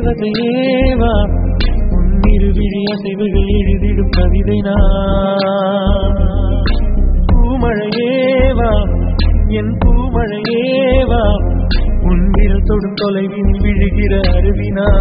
தேவதையேவா உன்னிருவிழி அசைவுகள் எழுதிடும் கவிதை நான் பூமழையேவா என் பூமழையேவா உன் விரல் தொடும் தொலைவில் விழுகிற அருவினா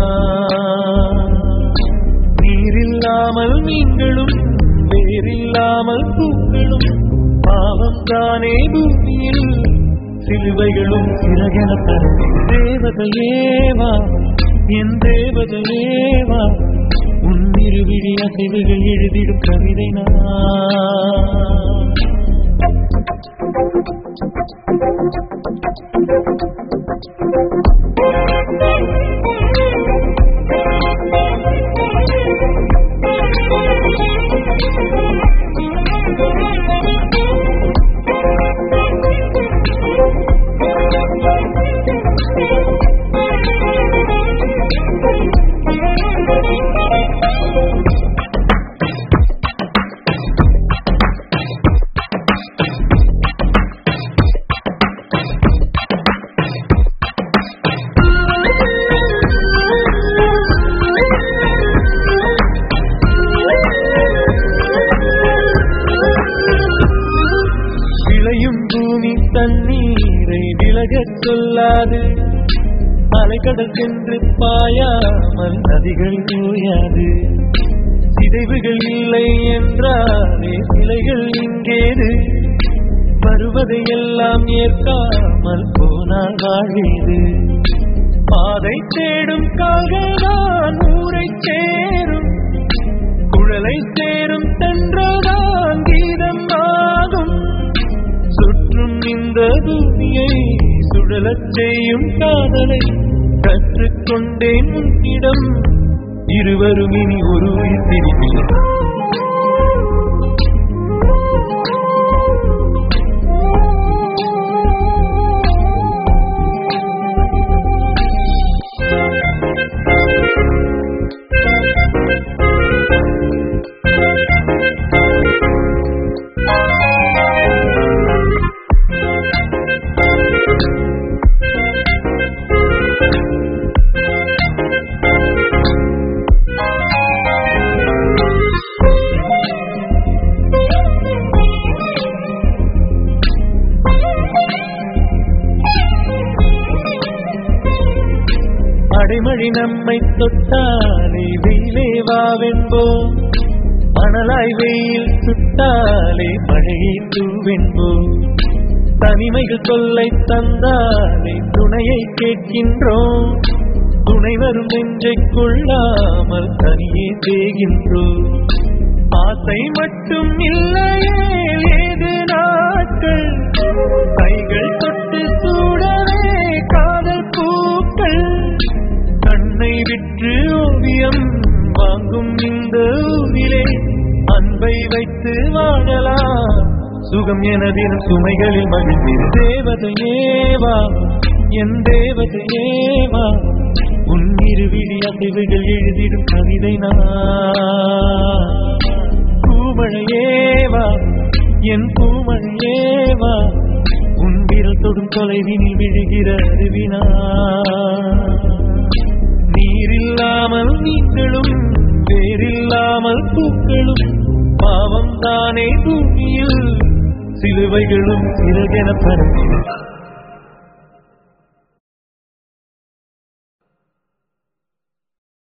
நீரில்லாமல் மீன்களும் வேறில்லாமல் பூக்களும் பாவம் தானே பூமியில் சிலுவைகளும் சிறகென தரும் தேவதையேவா என் தேவதையேவா உன் இருவிழி அசைவுகள் எழுதிடும் கவிதை நான் விளையும் பூமி தண்ணீரை விலகச் சொல்லாது அலைக்கடல் சென்று பாயாமல் நதிகள் ஓயாது சிதைவுகள் இல்லை என்றாலே சிலைகள் இங்கேது வருவதையெல்லாம் ஏற்காமல் போனால் வாழேது பாதை தேடும் கால்கள்தான் ஊரை சேரும் குழலை சேரும் தென்றல்தான் கீதம் ஆகும் சுற்றும் இந்த பூமியை சுழலச் செய்யும் காதலை கற்றுக்கொண்டேன் உன்னிடம் இருவரும் இனி ஒரு உயிர் பிரிவில் அடைமழை நம்மை தொட்டாலே வெயிலே வாவென்போம் மணலாய் வெயில் சுட்டாலே மழையை தூவென்போம் தனிமைகள் தொல்லை தந்தாலே துணையை கேட்கின்றோம் துணை வரும் நெஞ்சை கொள்ளாமல் தனியே தேகின்றோம் ஆசை மட்டும் இல்லையே ஏது நாட்கள் கைகள் தொட்டு சூடவே காதல் பூக்கள் கண்ணை விற்று ஓவியம் வாங்கும் இந்த ஊரிலே அன்பை வைத்து வாழலாம் சுகம் எனதின் சுமைகளில் மகிழ்ந்திரு தேவதையேவா என் தேவதையேவா உன் இருவிழி அசைவுகள் எழுதிடும் கவிதை நான் பூமழையேவா என் பூமழையேவா உன் விரல் தொடும் தொலைவினில் விழுகிற அருவினா நீரில்லாமல் நீங்களும் வேறில்லாமல் பூக்களும் பாவம் தானே பூமியில் சிலுவைகளும் சிறகென பரவின